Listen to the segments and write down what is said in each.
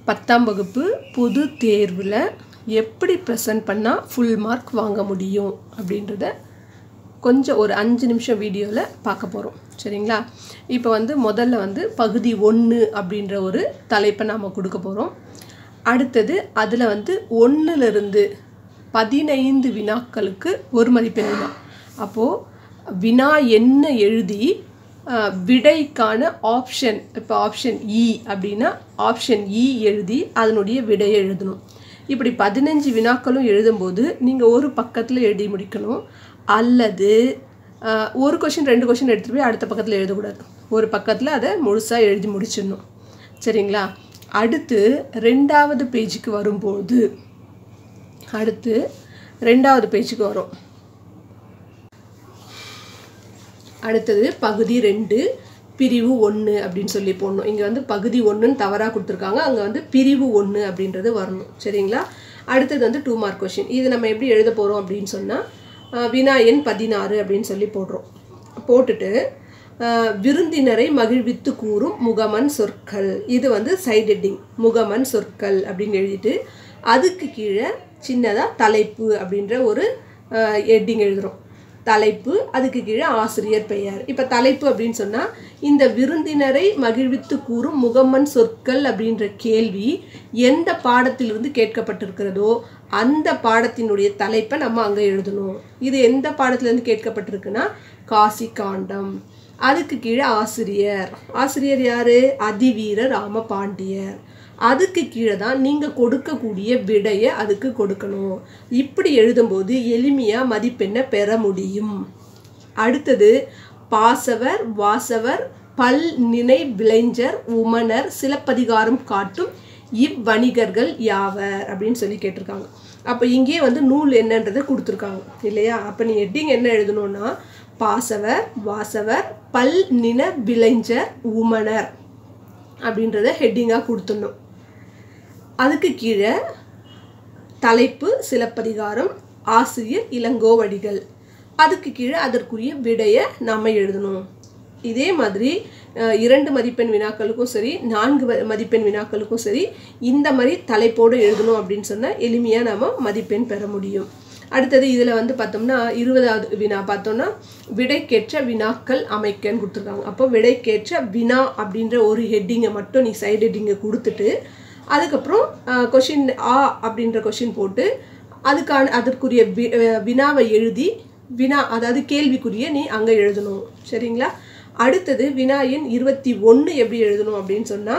பத்தாம் வகுப்பு பொது தேர்வில் எப்படி ப்ரெசன்ட் பண்ணால் ஃபுல் மார்க் வாங்க முடியும் அப்படின்றத கொஞ்சம் ஒரு அஞ்சு நிமிஷம் வீடியோவில் பார்க்க போகிறோம் சரிங்களா இப்போ வந்து முதல்ல வந்து பகுதி ஒன்று அப்படின்ற ஒரு தலைப்பை நாம் கொடுக்க போகிறோம் அடுத்தது அதில் வந்து ஒன்றுலேருந்து பதினைந்து வினாக்களுக்கு ஒரு மதிப்பெண் வினா அப்போது வினா என்ன எழுதி அஹ், விடைக்கான ஆப்ஷன் இப்போ ஆப்ஷன் இ அப்படின்னா ஆப்ஷன் இ எழுதி அதனுடைய விடையை எழுதணும் இப்படி பதினஞ்சு வினாக்களும் எழுதும்போது நீங்கள் ஒரு பக்கத்தில் எழுதி முடிக்கணும் அல்லது அஹ், ஒரு கொஷின் ரெண்டு கொஷின் எடுத்துகிட்டு போய் அடுத்த பக்கத்தில் எழுதக்கூடாது ஒரு பக்கத்தில் அதை முழுசாக எழுதி முடிச்சிடணும் சரிங்களா அடுத்து ரெண்டாவது பேஜுக்கு வரும்போது அடுத்து ரெண்டாவது பேஜுக்கு வரும் அடுத்தது பகுதி ரெண்டு பிரிவு ஒன்று அப்படின்னு சொல்லி போடணும் இங்கே வந்து பகுதி ஒன்றுன்னு தவறாக கொடுத்துருக்காங்க அங்கே வந்து பிரிவு ஒன்று அப்படின்றது வரணும் சரிங்களா அடுத்தது வந்து டூ மார்க் கொஷின் இது நம்ம எப்படி எழுத போகிறோம் அப்படின்னு சொன்னால் வினா எண் பதினாறு அப்படின்னு சொல்லி போடுறோம் போட்டுட்டு அஹ், விருந்தினரை மகிழ்வித்து கூறும் முகமன் சொற்கள் இது வந்து சைட் ஹெட்டிங் முகமன் சொற்கள் அப்படின்னு எழுதிட்டு அதுக்கு கீழே சின்னதாக தலைப்பு அப்படின்ற ஒரு ஹெட்டிங் எழுதுகிறோம் தலைப்பு அதுக்கு கீழே ஆசிரியர் பெயர் இப்போ தலைப்பு அப்படின்னு சொன்னால் இந்த விருந்தினரை மகிழ்வித்து கூறும் முகமன் சொற்கள் அப்படின்ற கேள்வி எந்த பாடத்திலிருந்து கேட்கப்பட்டிருக்கிறதோ அந்த பாடத்தினுடைய தலைப்பை நம்ம அங்கே எழுதணும் இது எந்த பாடத்திலேருந்து கேட்கப்பட்டிருக்குன்னா காசி காண்டம் அதுக்கு கீழே ஆசிரியர் ஆசிரியர் யாரு அதிவீர ராம பாண்டியர் அதுக்கு கீழே தான் நீங்கள் கொடுக்கக்கூடிய விடையை அதுக்கு கொடுக்கணும் இப்படி எழுதும்போது எளிமையாக மதிப்பெண்ணை பெற முடியும் அடுத்தது பாசவர் வாசவர் பல் நினை விளைஞர் உமனர் சிலப்பதிகாரம் காட்டும் இவ்வணிகர்கள் யாவர் அப்படின்னு சொல்லி கேட்டிருக்காங்க அப்போ இங்கே வந்து நூல் என்னன்றதை கொடுத்துருக்காங்க இல்லையா அப்போ நீ ஹெட்டிங் என்ன எழுதணும்னா பாசவர் வாசவர் பல் நின விளைஞர் உமனர் அப்படின்றத ஹெட்டிங்காக கொடுத்துடணும் அதுக்கு கீழே தலைப்பு சிலப்பதிகாரம் ஆசிரியர் இளங்கோவடிகள் அதுக்கு கீழே அதற்குரிய விடையை நாம் எழுதணும் இதே மாதிரி அஹ், இரண்டு மதிப்பெண் வினாக்களுக்கும் சரி நான்கு வ- மதிப்பெண் வினாக்களுக்கும் சரி இந்த மாதிரி தலைப்போடு எழுதணும் அப்படின்னு சொன்னால் எளிமையாக நாம் மதிப்பெண் பெற முடியும் அடுத்தது இதில் வந்து பார்த்தோம்னா இருபதாவது வினா பார்த்தோம்னா விடைக்கேற்ற வினாக்கள் அமைக்கன்னு கொடுத்துருக்காங்க அப்போ விடைக்கேற்ற வினா அப்படின்ற ஒரு ஹெட்டிங்கை மட்டும் நீ சைடு ஹெட்டிங்கை கொடுத்துட்டு அதுக்கப்புறம் கொஷின் ஆ அப்படின்ற கொஷின் போட்டு அதுக்கான அதற்குரிய வி- அஹ் வினாவை எழுதி வினா அதாவது கேள்விக்குரிய நீ அங்கே எழுதணும் சரிங்களா அடுத்தது வினா எண் இருபத்தி ஒன்று எப்படி எழுதணும் அப்படின்னு சொன்னால்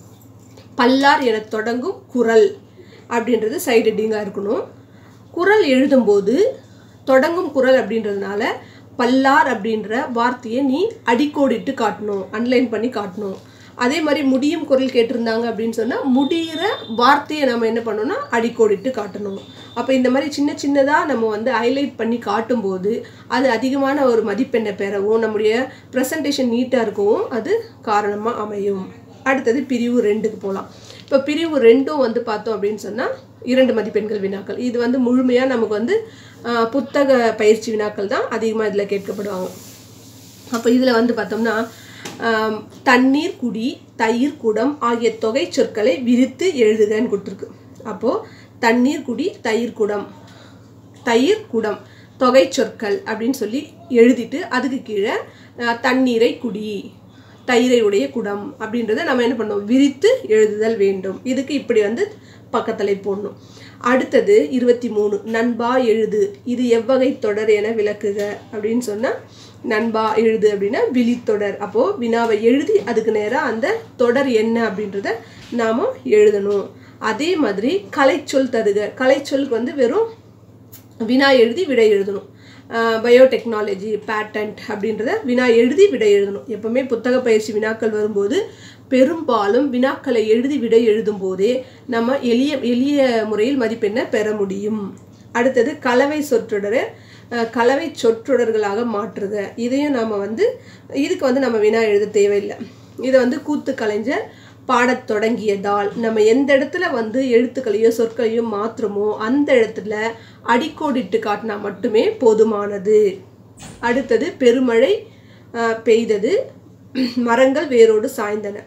பல்லார் என தொடங்கும் குரல் அப்படின்றது சைடு ஹெட்டிங்காக இருக்கணும் குரல் எழுதும்போது தொடங்கும் குரல் அப்படின்றதுனால பல்லார் அப்படின்ற வார்த்தையை நீ அடிக்கோடிட்டு காட்டணும் அன்லைன் பண்ணி காட்டணும் அதே மாதிரி முடியும் குரல் கேட்டிருந்தாங்க அப்படின்னு சொன்னால் முடிகிற வார்த்தையை நம்ம என்ன பண்ணணும்னா அடிக்கோடிட்டு காட்டணும் அப்போ இந்த மாதிரி சின்ன சின்னதாக நம்ம வந்து ஹைலைட் பண்ணி காட்டும்போது அது அதிகமான ஒரு மதிப்பெண்ணை பெறவும் நம்முடைய ப்ரெசன்டேஷன் நீட்டாக இருக்கவும் அது காரணமாக அமையும் அடுத்தது பிரிவு ரெண்டுக்கு போகலாம் இப்போ பிரிவு ரெண்டும் வந்து பார்த்தோம் அப்படின்னு சொன்னால் இரண்டு மதிப்பெண்கள் வினாக்கள் இது வந்து முழுமையாக நமக்கு வந்து ஆஹ், புத்தக பயிற்சி வினாக்கள் தான் அதிகமாக இதில் கேட்கப்படுவாங்க அப்போ இதில் வந்து பார்த்தோம்னா ஆம், தண்ணீர் குடி தயிர் குடம் ஆகிய தொகை சொற்களை விரித்து எழுதுகன்னு கொடுத்துருக்கு அப்போது தண்ணீர் குடி தயிர் குடம் தயிர் குடம் தொகை சொற்கள் அப்படின்னு சொல்லி எழுதிட்டு அதுக்கு கீழே அஹ், தண்ணீரை குடி தயிரை உடைய குடம் அப்படின்றத நம்ம என்ன பண்ணோம் விரித்து எழுதுதல் வேண்டும் இதுக்கு இப்படி வந்து பக்கத்தலை போடணும் அடுத்தது இருபத்தி மூணு நண்பா எழுது இது எவ்வகை தொடர் என விளக்குக அப்படின்னு சொன்னால் நண்பா எழுது அப்படின்னா விழித்தொடர் அப்போது வினாவை எழுதி அதுக்கு நேராக அந்த தொடர் என்ன அப்படின்றத நாம் எழுதணும் அதே மாதிரி கலைச்சொல் தருக கலைச்சொல்க்கு வந்து வெறும் வினா எழுதி விடை எழுதணும் பயோடெக்னாலஜி பேட்டன்ட் அப்படின்றத வினா எழுதி விடை எழுதணும் எப்பவுமே புத்தக பயிற்சி வினாக்கள் வரும்போது பெரும்பாலும் வினாக்களை எழுதி விடை எழுதும் போதே நம்ம எளிய எளிய முறையில் மதிப்பெண்ணை பெற முடியும் அடுத்தது கலவை சொற்றொடரை அஹ், கலவை சொற்றொடர்களாக மாற்றுக இதையும் நாம் வந்து இதுக்கு வந்து நம்ம வினா எழுத தேவையில்லை இதை வந்து கூத்து கலைஞர் பாடத் தொடங்கியதால் நம்ம எந்த இடத்துல வந்து எழுத்துக்களையோ சொற்களையோ மாற்றுமோ அந்த இடத்துல அடிக்கோடிட்டு காட்டினா மட்டுமே போதுமானது அடுத்தது பெருமழை அஹ், பெய்தது மரங்கள் வேரோடு சாய்ந்தன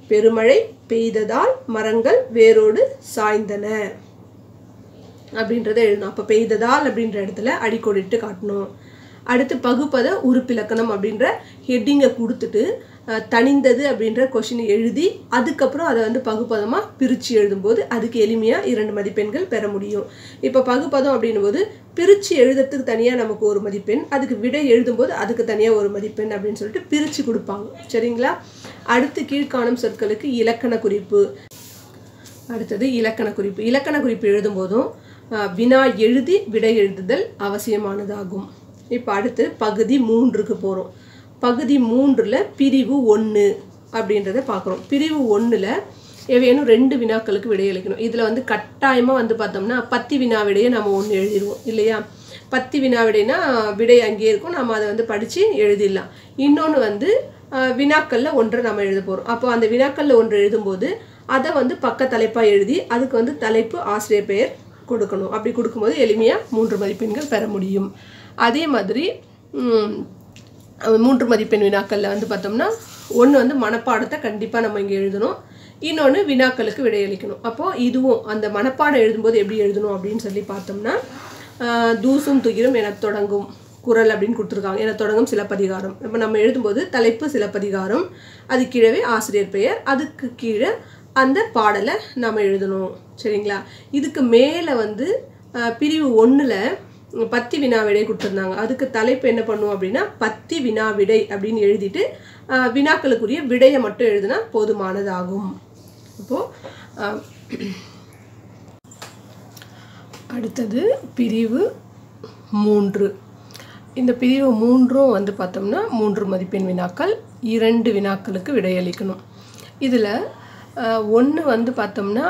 பெருமழை பெய்ததால் மரங்கள் வேரோடு சாய்ந்தன அப்படின்றத எழுதணும் அப்போ பெய்ததால் அப்படின்ற இடத்துல அடிக்கோடிட்டு காட்டணும் அடுத்து பகுப்பத உறுப்பிலக்கணம் அப்படின்ற ஹெட்டிங்கை கொடுத்துட்டு அஹ், தணிந்தது அப்படின்ற கொஷினை எழுதி அதுக்கப்புறம் அதை வந்து பகுப்பதமாக பிரித்து எழுதும்போது அதுக்கு எளிமையாக இரண்டு மதிப்பெண்கள் பெற முடியும் இப்போ பகுப்பதம் அப்படின்னும் போது பிரித்து எழுதுறதுக்கு தனியாக நமக்கு ஒரு மதிப்பெண் அதுக்கு விடை எழுதும்போது அதுக்கு தனியாக ஒரு மதிப்பெண் அப்படின்னு சொல்லிட்டு பிரித்து கொடுப்பாங்க சரிங்களா அடுத்து கீழ்காணும் சொற்களுக்கு இலக்கண குறிப்பு அடுத்தது இலக்கண குறிப்பு இலக்கண குறிப்பு எழுதும்போதும் அஹ், வினா எழுதி விடை எழுதுதல் அவசியமானதாகும் இப்போ அடுத்து பகுதி மூன்றுக்கு போகிறோம் பகுதி மூன்றில் பிரிவு ஒன்று அப்படின்றத பார்க்குறோம் பிரிவு ஒன்றில் ஏவேனும் ரெண்டு வினாக்களுக்கு விடையளிக்கணும் இதில் வந்து கட்டாயமாக வந்து பார்த்தோம்னா பத்தி வினா விடையை நம்ம ஒன்று எழுதிடுவோம் இல்லையா பத்தி வினா விடைனா விடை அங்கேயே இருக்கும் நம்ம அதை வந்து படித்து எழுதிடலாம் இன்னொன்று வந்து அஹ், வினாக்கள்ல ஒன்றை நம்ம எழுத போகிறோம் அப்போ அந்த வினாக்கள்ல ஒன்று எழுதும்போது அதை வந்து பக்க தலைப்பாக எழுதி அதுக்கு வந்து தலைப்பு ஆசிரியர் பெயர் கொடுக்கணும் அப்படி கொடுக்கும்போது எளிமையாக மூன்று மதிப்பெண்கள் பெற முடியும் அதே மாதிரி ம், அஹ், மூன்று மதிப்பெண் வினாக்களில் வந்து பார்த்தோம்னா ஒன்று வந்து மனப்பாடத்தை கண்டிப்பாக நம்ம இங்கே எழுதணும் இன்னொன்று வினாக்களுக்கு விடையளிக்கணும் அப்போது இதுவும் அந்த மனப்பாடம் எழுதும்போது எப்படி எழுதணும் அப்படின்னு சொல்லி பார்த்தோம்னா ஆஹ், தூசும் துகிரும் என தொடங்கும் குரல் அப்படின்னு கொடுத்துருக்காங்க என தொடங்கும் சிலப்பதிகாரம் இப்போ நம்ம எழுதும்போது தலைப்பு சிலப்பதிகாரம் அது கீழவே ஆசிரியர் பெயர் அதுக்கு கீழே அந்த பாடலை நம்ம எழுதணும் சரிங்களா இதுக்கு மேலே வந்து ஆஹ், பிரிவு ஒன்றில் பத்தி வினா விடை கொடுத்துருந்தாங்க அதுக்கு தலைப்பு என்ன பண்ணுவோம் அப்படின்னா பத்தி வினா விடை அப்படின்னு எழுதிட்டு ஆஹ், வினாக்களுக்குரிய விடையை மட்டும் எழுதினா போதுமானதாகும் அப்போது அடுத்தது பிரிவு மூன்று இந்த பிரிவு மூன்றும் வந்து பார்த்தோம்னா மூன்று மதிப்பெண் வினாக்கள் இரண்டு வினாக்களுக்கு விடையளிக்கணும் இதில் ஒன்று வந்து பார்த்தோம்னா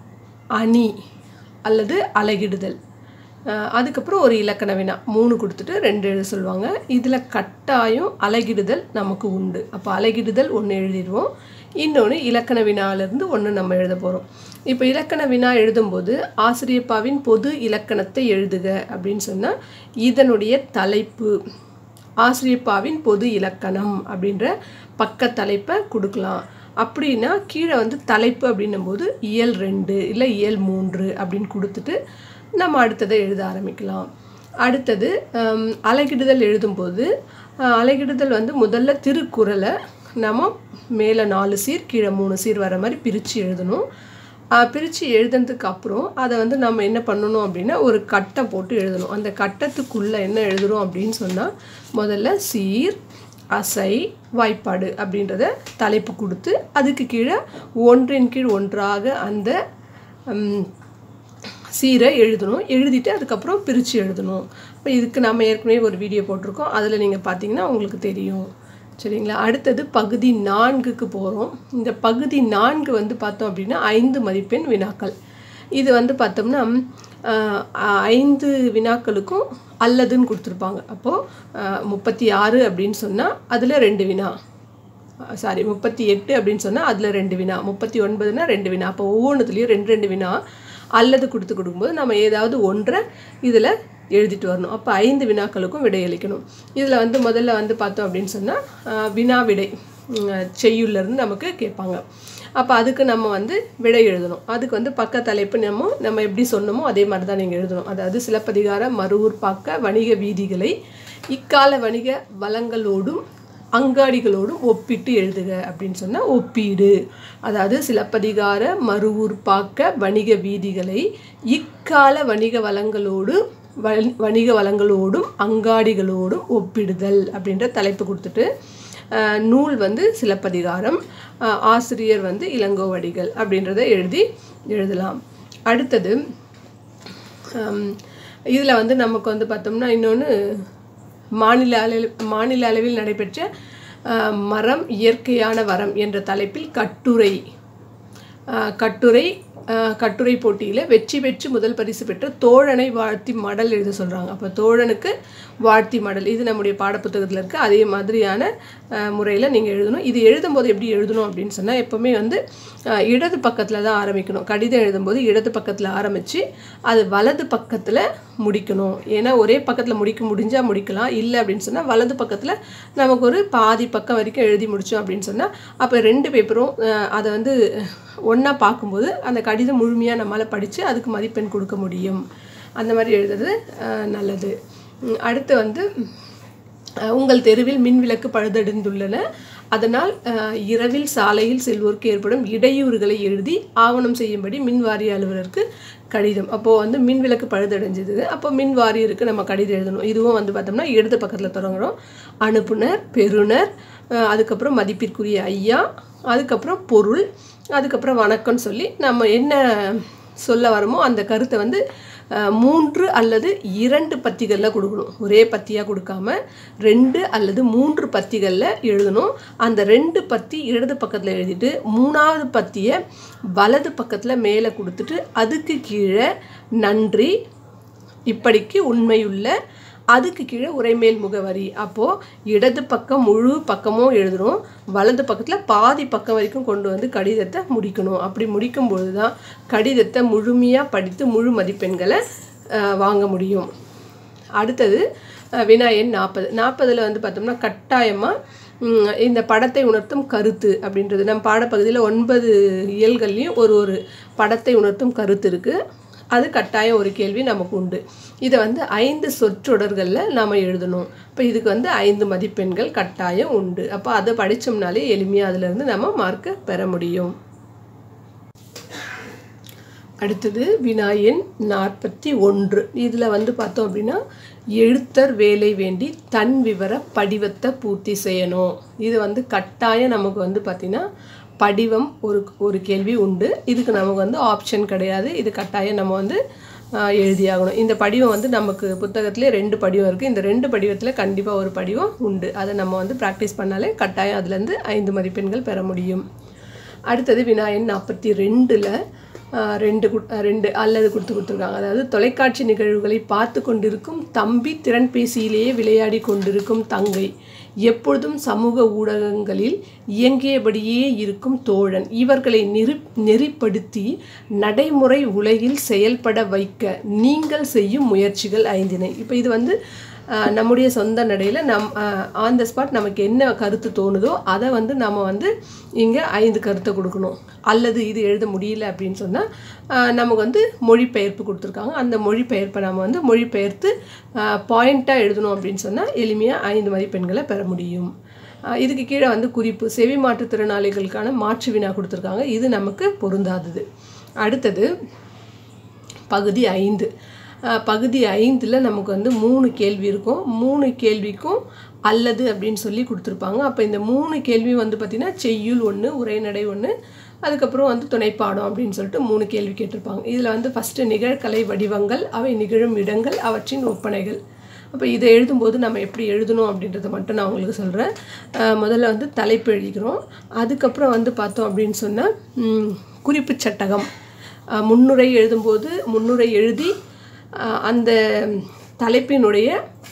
அணி அல்லது அலகிடுதல் அஹ், அதுக்கப்புறம் ஒரு இலக்கண வினா மூணு கொடுத்துட்டு ரெண்டு எழுத சொல்லுவாங்க இதில் கட்டாயம் அலகிடுதல் நமக்கு உண்டு அப்போ அலகிடுதல் ஒன்று எழுதிடுவோம் இன்னொன்று இலக்கண வினாலேருந்து ஒன்று நம்ம எழுத போகிறோம் இப்போ இலக்கண வினா எழுதும்போது ஆசிரியப்பாவின் பொது இலக்கணத்தை எழுதுக அப்படின்னு சொன்னால் இதனுடைய தலைப்பு ஆசிரியப்பாவின் பொது இலக்கணம் அப்படின்ற பக்க தலைப்பை கொடுக்கலாம் அப்படின்னா கீழே வந்து தலைப்பு அப்படின்னும் போது இயல் ரெண்டு இல்லை இயல் மூன்று அப்படின்னு கொடுத்துட்டு நம்ம அடுத்ததை எழுத ஆரம்பிக்கலாம் அடுத்தது ஹம், அலகிடுதல் எழுதும்போது அஹ், அலகிடுதல் வந்து முதல்ல திருக்குறளை நம்ம மேலே நாலு சீர் கீழே மூணு சீர் வர மாதிரி பிரித்து எழுதணும் பிரித்து எழுதுனதுக்கு அப்புறம் அதை வந்து நம்ம என்ன பண்ணணும் அப்படின்னா ஒரு கட்டம் போட்டு எழுதணும் அந்த கட்டத்துக்குள்ளே என்ன எழுதுறோம் அப்படின்னு சொன்னால் முதல்ல சீர் அசை வாய்ப்பாடு அப்படின்றத தலைப்பு கொடுத்து அதுக்கு கீழே ஒன்றின் கீழ் ஒன்றாக அந்த ம், சீரை எழுதணும் எழுதிட்டு அதுக்கப்புறம் பிரித்து எழுதணும் இப்போ இதுக்கு நம்ம ஏற்கனவே ஒரு வீடியோ போட்டிருக்கோம் அதில் நீங்கள் பார்த்தீங்கன்னா உங்களுக்கு தெரியும் சரிங்களா அடுத்தது பகுதி நான்குக்கு போகிறோம் இந்த பகுதி நான்கு வந்து பார்த்தோம் அப்படின்னா ஐந்து மதிப்பெண் வினாக்கள் இது வந்து பார்த்தோம்னா ஆஹ், ஐந்து வினாக்களுக்கும் அல்லதுன்னு கொடுத்துருப்பாங்க அப்போது முப்பத்தி ஆறு அப்படின்னு சொன்னால் அதில் ரெண்டு வினா சாரி முப்பத்தி எட்டு அப்படின்னு சொன்னால் அதில் ரெண்டு வினா முப்பத்தி ஒன்பதுனா ரெண்டு வினா அப்போ ஒவ்வொன்றுத்துலேயும் ரெண்டு ரெண்டு வினா அல்லது கொடுத்து கொடுக்கும்போது நம்ம ஏதாவது ஒன்றை இதில் எழுதிட்டு வரணும் அப்போ ஐந்து வினாக்களுக்கும் விடையளிக்கணும் இதில் வந்து முதல்ல வந்து பார்த்தோம் அப்படின்னு சொன்னால் வினா விடை உம், செய்யுள்லேருந்து நமக்கு கேட்பாங்க அப்போ அதுக்கு நம்ம வந்து விடை எழுதணும் அதுக்கு வந்து பக்க தலைப்பு நம்ம நம்ம எப்படி சொன்னோமோ அதே மாதிரி தான் நீங்கள் எழுதணும் அதாவது சிலப்பதிகார மறுவூர் பாக்க வணிக வீதிகளை இக்கால வணிக வளங்களோடும் அங்காடிகளோடும் ஒப்பிட்டு எழுதுக அப்படின்னு சொன்னால் ஒப்பீடு அதாவது சிலப்பதிகார மறுவூர் பாக்க வணிக வீதிகளை இக்கால வணிக வளங்களோடு வணி- வணிக வளங்களோடும் அங்காடிகளோடும் ஒப்பிடுதல் அப்படின்ற தலைப்பு கொடுத்துட்டு அஹ், நூல் வந்து சிலப்பதிகாரம் அஹ், ஆசிரியர் வந்து இளங்கோவடிகள் அப்படின்றத எழுதி எழுதலாம் அடுத்தது இதில் வந்து நமக்கு வந்து பார்த்தோம்னா இன்னொன்று மாநில அளவில் மாநில அளவில் நடைபெற்ற அஹ், மரம் இயற்கையான வரம் என்ற தலைப்பில் கட்டுரை அஹ், கட்டுரை அஹ், கட்டுரை போட்டியில் வெற்றி பெற்று முதல் பரிசு பெற்ற தோழனை வாழ்த்தி மடல் எழுத சொல்கிறாங்க அப்போ தோழனுக்கு வாழ்த்தி மடல் இது நம்முடைய பாடப்புத்தகத்தில் இருக்குது அதே மாதிரியான முறையில் நீங்கள் எழுதணும் இது எழுதும்போது எப்படி எழுதணும் அப்படின்னு சொன்னால் எப்போவுமே வந்து அஹ், இடது பக்கத்தில் தான் ஆரம்பிக்கணும் கடிதம் எழுதும்போது இடது பக்கத்தில் ஆரம்பித்து அது வலது பக்கத்தில் முடிக்கணும் ஏன்னா ஒரே பக்கத்தில் முடிக்க முடிஞ்சால் முடிக்கலாம் இல்லை அப்படின்னு சொன்னால் வலது பக்கத்தில் நமக்கு ஒரு பாதி பக்கம் வரைக்கும் எழுதி முடித்தோம் அப்படின்னு சொன்னால் அப்போ ரெண்டு பேப்பரும் அஹ், அதை வந்து ஒன்றா பார்க்கும்போது அந்த கடிதம் முழுமையாக நம்மளால் படித்து அதுக்கு மதிப்பெண் கொடுக்க முடியும் அந்த மாதிரி எழுதுறது அஹ், நல்லது உம், அடுத்து வந்து அஹ், உங்கள் தெருவில் மின் விளக்கு பழுதடைந்துள்ளன அதனால் அஹ், இரவில் சாலையில் செல்வோருக்கு ஏற்படும் இடையூறுகளை எழுதி ஆவணம் செய்யும்படி மின் வாரிய அலுவலருக்கு கடிதம் அப்போது வந்து மின் விளக்கு பழுதடைஞ்சது அப்போ மின் வாரியருக்கு நம்ம கடிதம் எழுதணும் இதுவும் வந்து பார்த்தோம்னா இடது பக்கத்தில் தொடங்குறோம் அனுப்புனர் பெறுநர் அஹ், அதுக்கப்புறம் மதிப்பிற்குரிய ஐயா அதுக்கப்புறம் பொருள் அதுக்கப்புறம் வணக்கம்னு சொல்லி நம்ம என்ன சொல்ல வரமோ அந்த கருத்தை வந்து அஹ், மூன்று அல்லது இரண்டு பத்திகளில் கொடுக்கணும் ஒரே பத்தியாக கொடுக்காம ரெண்டு அல்லது மூன்று பத்திகளில் எழுதணும் அந்த ரெண்டு பத்தி இடது பக்கத்தில் எழுதிட்டு மூணாவது பத்தியை வலது பக்கத்தில் மேலே கொடுத்துட்டு அதுக்கு கீழே நன்றி இப்படிக்கு உண்மையுள்ள அதுக்கு கீழே உரைமேல் முகவரி அப்போது இடது பக்கம் முழு பக்கமும் எழுதுறோம் வலது பக்கத்தில் பாதி பக்கம் வரைக்கும் கொண்டு வந்து கடிதத்தை முடிக்கணும் அப்படி முடிக்கும் பொழுது தான் கடிதத்தை முழுமையாக படித்து முழு மதிப்பெண்களை அஹ், வாங்க முடியும் அடுத்தது அஹ், வினா எண் நாற்பது நாற்பதில் வந்து பார்த்தோம்னா கட்டாயமாக இந்த படத்தை உணர்த்தும் கருத்து அப்படின்றது நம்ம பாடப்பகுதியில் ஒன்பது இயல்கள்லையும் ஒரு ஒரு படத்தை உணர்த்தும் கருத்து இருக்குது அது கட்டாயம் ஒரு கேள்வி நமக்கு உண்டு இதை வந்து ஐந்து சொற்றொடர்களில் நாம் எழுதணும் இப்போ இதுக்கு வந்து ஐந்து மதிப்பெண்கள் கட்டாயம் உண்டு அப்போ அதை படித்தோம்னாலே எளிமையாக அதிலிருந்து நம்ம மார்க்கை பெற முடியும் அடுத்தது வினா எண் நாற்பத்தி ஒன்று இதில் வந்து பார்த்தோம் அப்படின்னா எழுத்தர் வேலை வேண்டி தன் விவர படிவத்தை பூர்த்தி செய்யணும் இது வந்து கட்டாயம் நமக்கு வந்து பார்த்திங்கன்னா படிவம் ஒரு ஒரு கேள்வி உண்டு இதுக்கு நமக்கு வந்து ஆப்ஷன் கிடையாது இது கட்டாயம் நம்ம வந்து ஆஹ், எழுதியாகணும் இந்த படிவம் வந்து நமக்கு புத்தகத்திலே ரெண்டு படிவம் இருக்குது இந்த ரெண்டு படிவத்தில் கண்டிப்பாக ஒரு படிவம் உண்டு அதை நம்ம வந்து ப்ராக்டிஸ் பண்ணாலே கட்டாயம் அதுலேருந்து ஐந்து மதிப்பெண்கள் பெற முடியும் அடுத்தது வினாயன் நாற்பத்தி ரெண்டில் ரெண்டு கு- அஹ் ரெண்டு அல்லது கொடுத்து கொடுத்துருக்காங்க அதாவது தொலைக்காட்சி நிகழ்வுகளை பார்த்து கொண்டிருக்கும் தம்பி திறன்பேசியிலேயே விளையாடி கொண்டிருக்கும் தங்கை எப்பொழுதும் சமூக ஊடகங்களில் இயங்கியபடியே இருக்கும் தோழன் இவர்களை நெறி நெறிப்படுத்தி நடைமுறை உலகில் செயல்பட வைக்க நீங்கள் செய்யும் முயற்சிகள் ஐந்தினை இப்போ இது வந்து ஆஹ், நம்முடைய சொந்த நடையில் நம் ஆன் த ஸ்பாட் நமக்கு என்ன கருத்து தோணுதோ அதை வந்து நம்ம வந்து இங்கே ஐந்து கருத்தை கொடுக்கணும் அல்லது இது எழுத முடியல அப்படின்னு சொன்னால் நமக்கு வந்து மொழிபெயர்ப்பு கொடுத்துருக்காங்க அந்த மொழிபெயர்ப்பை நம்ம வந்து மொழிபெயர்த்து பாயிண்ட்டாக எழுதணும் அப்படின்னு சொன்னால் எளிமையாக ஐந்து மதிப்பெண்களை பெற முடியும் ஆஹ், இதுக்கு கீழே வந்து குறிப்பு செவி மாற்றுத்திறனாளிகளுக்கான மாற்று வினா கொடுத்துருக்காங்க இது நமக்கு பொருந்தாதது அடுத்தது பகுதி ஐந்து அஹ் பகுதி ஐந்தில் நமக்கு வந்து மூணு கேள்வி இருக்கும் மூணு கேள்விக்கும் அல்லது அப்படின்னு சொல்லி கொடுத்துருப்பாங்க அப்போ இந்த மூணு கேள்வி வந்து பார்த்திங்கன்னா செய்யுள் ஒன்று உரைநடை ஒன்று அதுக்கப்புறம் வந்து துணைப்பாடம் அப்படின்னு சொல்லிட்டு மூணு கேள்வி கேட்டிருப்பாங்க இதில் வந்து ஃபஸ்ட்டு நிகழ்கலை வடிவங்கள் அவை நிகழும் இடங்கள் அவற்றின் ஒப்பனைகள் அப்போ இதை எழுதும்போது நம்ம எப்படி எழுதணும் அப்படின்றத மட்டும் நான் உங்களுக்கு சொல்கிறேன் முதல்ல வந்து தலைப்பு எழுதிக்கிறோம் அதுக்கப்புறம் வந்து பார்த்தோம் அப்படின்னு சொன்னால் குறிப்பு சட்டகம் அஹ் முன்னுரை எழுதும்போது முன்னுரை எழுதி அஹ் அந்த தலைப்பினுடைய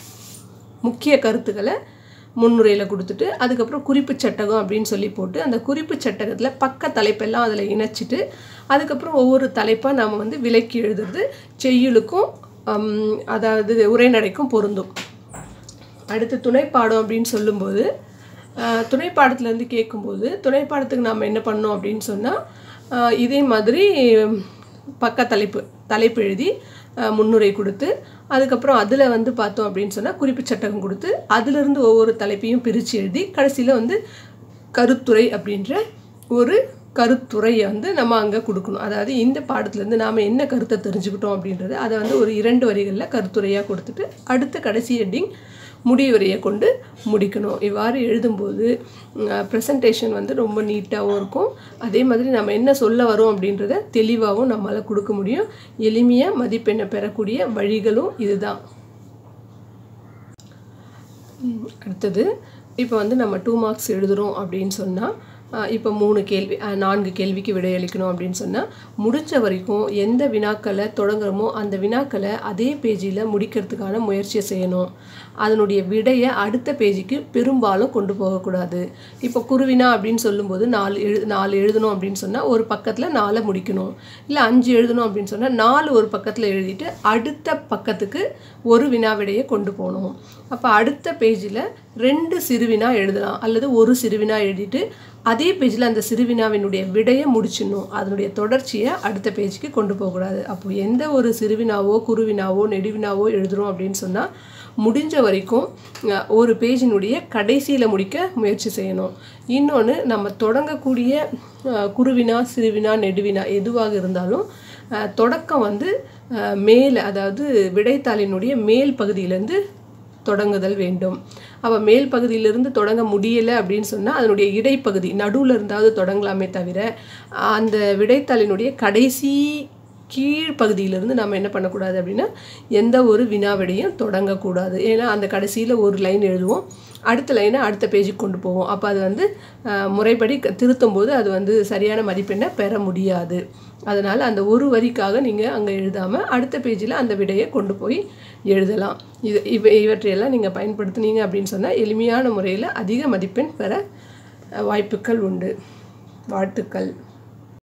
முக்கிய கருத்துக்களை முன்னுரையில் கொடுத்துட்டு அதுக்கப்புறம் குறிப்பு சட்டகம் அப்படின்னு சொல்லி போட்டு அந்த குறிப்பு சட்டகத்தில் பக்க தலைப்பெல்லாம் அதில் இணைச்சிட்டு அதுக்கப்புறம் ஒவ்வொரு தலைப்பாக நம்ம வந்து விலக்கி எழுதுறது செய்யுளுக்கும் ஹம், அதாவது உரைநடைக்கும் பொருந்தும் அடுத்து துணைப்பாடம் அப்படின்னு சொல்லும்போது ஆஹ், துணைப்பாடத்துலேருந்து கேட்கும்போது துணைப்பாடத்துக்கு நாம் என்ன பண்ணோம் அப்படின்னு சொன்னால் இதே மாதிரி உம், பக்க தலைப்பு தலைப்பு எழுதி ஆஹ், முன்னுரை கொடுத்து அதுக்கப்புறம் அதில் வந்து பார்த்தோம் அப்படின்னு சொன்னால் குறிப்பு சட்டகம் கொடுத்து அதிலிருந்து ஒவ்வொரு தலைப்பையும் பிரித்து எழுதி கடைசியில் வந்து கருத்துரை அப்படின்ற ஒரு கருத்துரையை வந்து நம்ம அங்கே கொடுக்கணும் அதாவது இந்த பாடத்துலேருந்து நாம் என்ன கருத்தை தெரிஞ்சுக்கிட்டோம் அப்படின்றது அதை வந்து ஒரு இரண்டு வரிகளில் கருத்துரையாக கொடுத்துட்டு அடுத்த கடைசி எண்டிங் முடிவுரையை கொண்டு முடிக்கணும் இவ்வாறு எழுதும்போது ப்ரெசன்டேஷன் வந்து ரொம்ப நீட்டாகவும் இருக்கும் அதே மாதிரி நம்ம என்ன சொல்ல வரோம் அப்படின்றத தெளிவாகவும் நம்மளால் கொடுக்க முடியும் எளிமையாக மதிப்பெண்ணை பெறக்கூடிய வழிகளும் இதுதான் ம், அடுத்தது இப்போ வந்து நம்ம டூ மார்க்ஸ் எழுதுகிறோம் அப்படின்னு சொன்னால் இப்போ மூணு கேள்வி அஹ், நான்கு கேள்விக்கு விடையளிக்கணும் அப்படின்னு சொன்னால் முடிச்ச வரைக்கும் எந்த வினாக்களை தொடங்குறோமோ அந்த வினாக்களை அதே பேஜில் முடிக்கிறதுக்கான முயற்சியை செய்யணும் அதனுடைய விடையை அடுத்த பேஜுக்கு பெரும்பாலும் கொண்டு போகக்கூடாது இப்போ குருவினா அப்படின்னு சொல்லும்போது நாலு எழு நாலு எழுதணும் அப்படின்னு சொன்னால் ஒரு பக்கத்தில் நாலை முடிக்கணும் இல்லை அஞ்சு எழுதணும் அப்படின்னு சொன்னால் நாலு ஒரு பக்கத்தில் எழுதிட்டு அடுத்த பக்கத்துக்கு ஒரு வினா விடையை கொண்டு போகணும் அப்போ அடுத்த பேஜில் ரெண்டு சிறுவினா எழுதலாம் அல்லது ஒரு சிறுவினா எழுதிட்டு அதே பேஜில் அந்த சிறுவினாவினுடைய விடையை முடிச்சிடணும் அதனுடைய தொடர்ச்சியை அடுத்த பேஜுக்கு கொண்டு போகக்கூடாது அப்போ எந்த ஒரு சிறுவினாவோ குருவினாவோ நெடுவினாவோ எழுதுறோம் அப்படின்னு சொன்னால் முடிஞ்ச வரைக்கும் அஹ், ஒரு பேஜினுடைய கடைசியில் முடிக்க முயற்சி செய்யணும் இன்னொன்று நம்ம தொடங்கக்கூடிய அஹ், குருவினா சிறுவினா நெடுவினா எதுவாக இருந்தாலும் அஹ், தொடக்கம் வந்து அஹ், மேலே அதாவது விடைத்தாளினுடைய மேல் பகுதியிலேருந்து தொடங்குதல் வேண்டும் அப்போ மேல் பகுதியிலிருந்து தொடங்க முடியலை அப்படின்னு சொன்னால் அதனுடைய இடைப்பகுதி நடுவில் இருந்தாவது தொடங்கலாமே தவிர அந்த விடைத்தாளினுடைய கடைசி கீழ் பகுதியிலிருந்து நம்ம என்ன பண்ணக்கூடாது அப்படின்னா எந்த ஒரு வினாவிடையும் தொடங்கக்கூடாது ஏன்னா அந்த கடைசியில் ஒரு லைன் எழுதுவோம் அடுத்த லைனை அடுத்த பேஜுக்கு கொண்டு போவோம் அப்போ அது வந்து அஹ், முறைப்படி க- திருத்தும் போது அது வந்து சரியான மதிப்பெண்ணை பெற முடியாது அதனால் அந்த ஒரு வரிக்காக நீங்கள் அங்கே எழுதாமல் அடுத்த பேஜில் அந்த விடையை கொண்டு போய் எழுதலாம் இது இவ இவற்றையெல்லாம் நீங்கள் பயன்படுத்துனீங்க அப்படின்னு சொன்னால் எளிமையான முறையில் அதிக மதிப்பெண் பெற அஹ், வாய்ப்புகள் உண்டு வாழ்த்துக்கள்